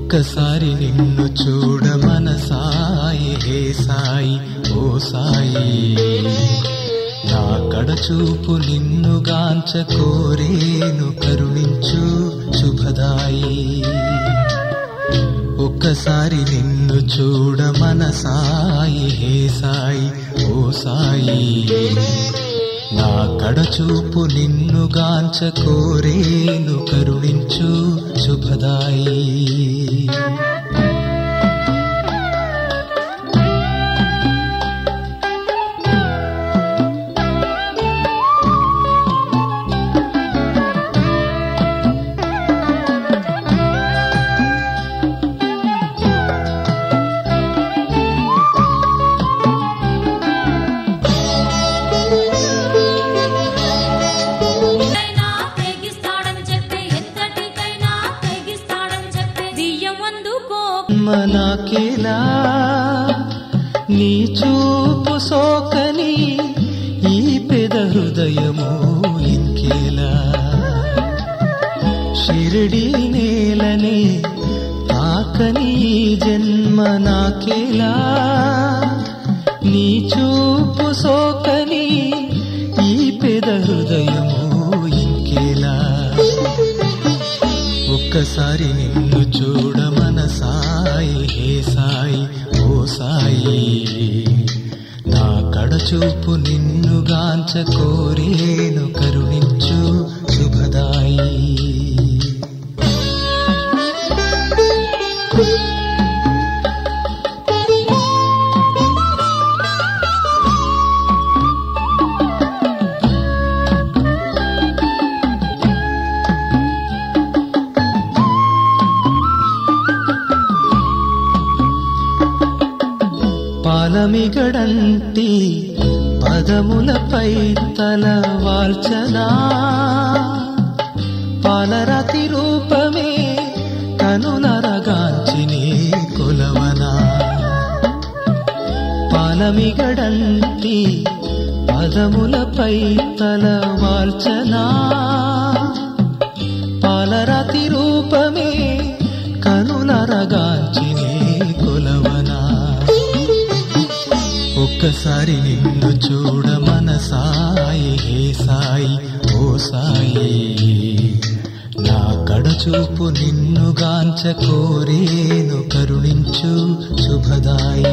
ఒక్కసారి నిన్ను చూడ మన సాయి హే సాయి ఓ సాయి నా కడచూపు నిన్ను గాంచ కోరేను కరుణించు శుభదాయి ఒక్కసారి నిన్ను చూడ మన సాయి హే సాయి ఓ సాయి నా కడచూపు నిన్ను గాంచ కోరేను కరుణించు శుభదాయి ఎంతటికైనా తెగిస్తాడని చెప్పి ఎంతటికైనా తెగిస్తాడని చెప్పి దియ్యం అందుకో మనకేలా నీ చూపు సోకని ఈ పెద హృదయము ఇంకేలా షిరిడి నేలనే తాకని ఈ జన్మ నాకేలా నీ చూపు సోకని ఈ పెద హృదయము ఇంకేలా ఒక్కసారి నిన్ను చూడ మన సాయి హే సాయి ఓ సాయి నా కడచూపు నిన్ను గాంచ కోరేను కరుణించు శుభదాయి పాలమిగడంటి పదములపై తల వాల్చనా పాలరాతి రూపమే కనులరగాంచినే కొలవనా పాలమిగడంటి పదములపై తల వాల్చనా పాలరాతి రూపమే కనులరగాంచినే కొలవనా ఒక్కసారి నిన్ను చూడ మన సాయి హే సాయి ఓ సాయి నా కడచూపు నిన్ను గాంచ కోరేను కరుణించు శుభదాయి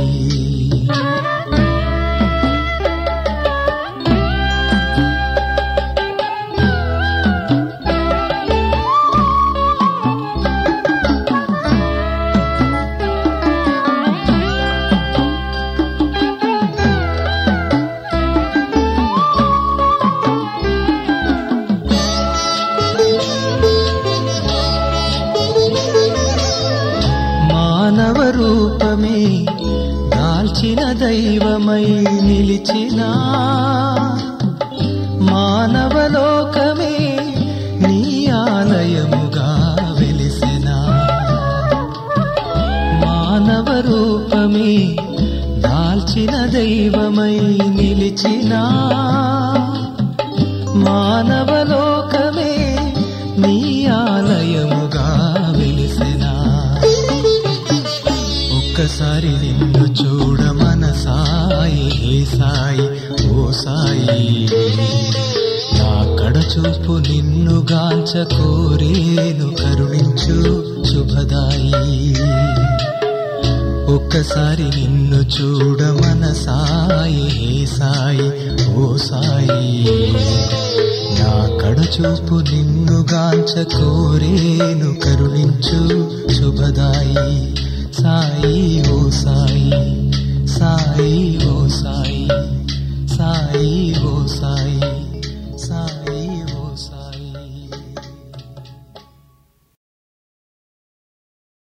మానవ రూపమే దాల్చిన దైవమై నిలిచిన మానవ లోకమే నీ ఆలయముగా వెలిసిన మానవ రూపమే దాల్చిన దైవమై నిలిచిన మానవ లోకమే నీ ఆలయముగా వెలిసినా ఒక్కసారి నిన్ను చూడ మన సాయి హే సాయి ఓ సాయి నా కడచూపు నిన్ను గాంచ కోరేను కరుణించు శుభదాయి ఒక్కసారి నిన్ను చూడ మన సాయి హే సాయి ఓ సాయి నా కడచూపు నిన్ను గాంచ కోరేను కరుణించు శుభదాయి సాయి ఓ సాయి సాయి ఓ సాయి సాయి ఓ సాయి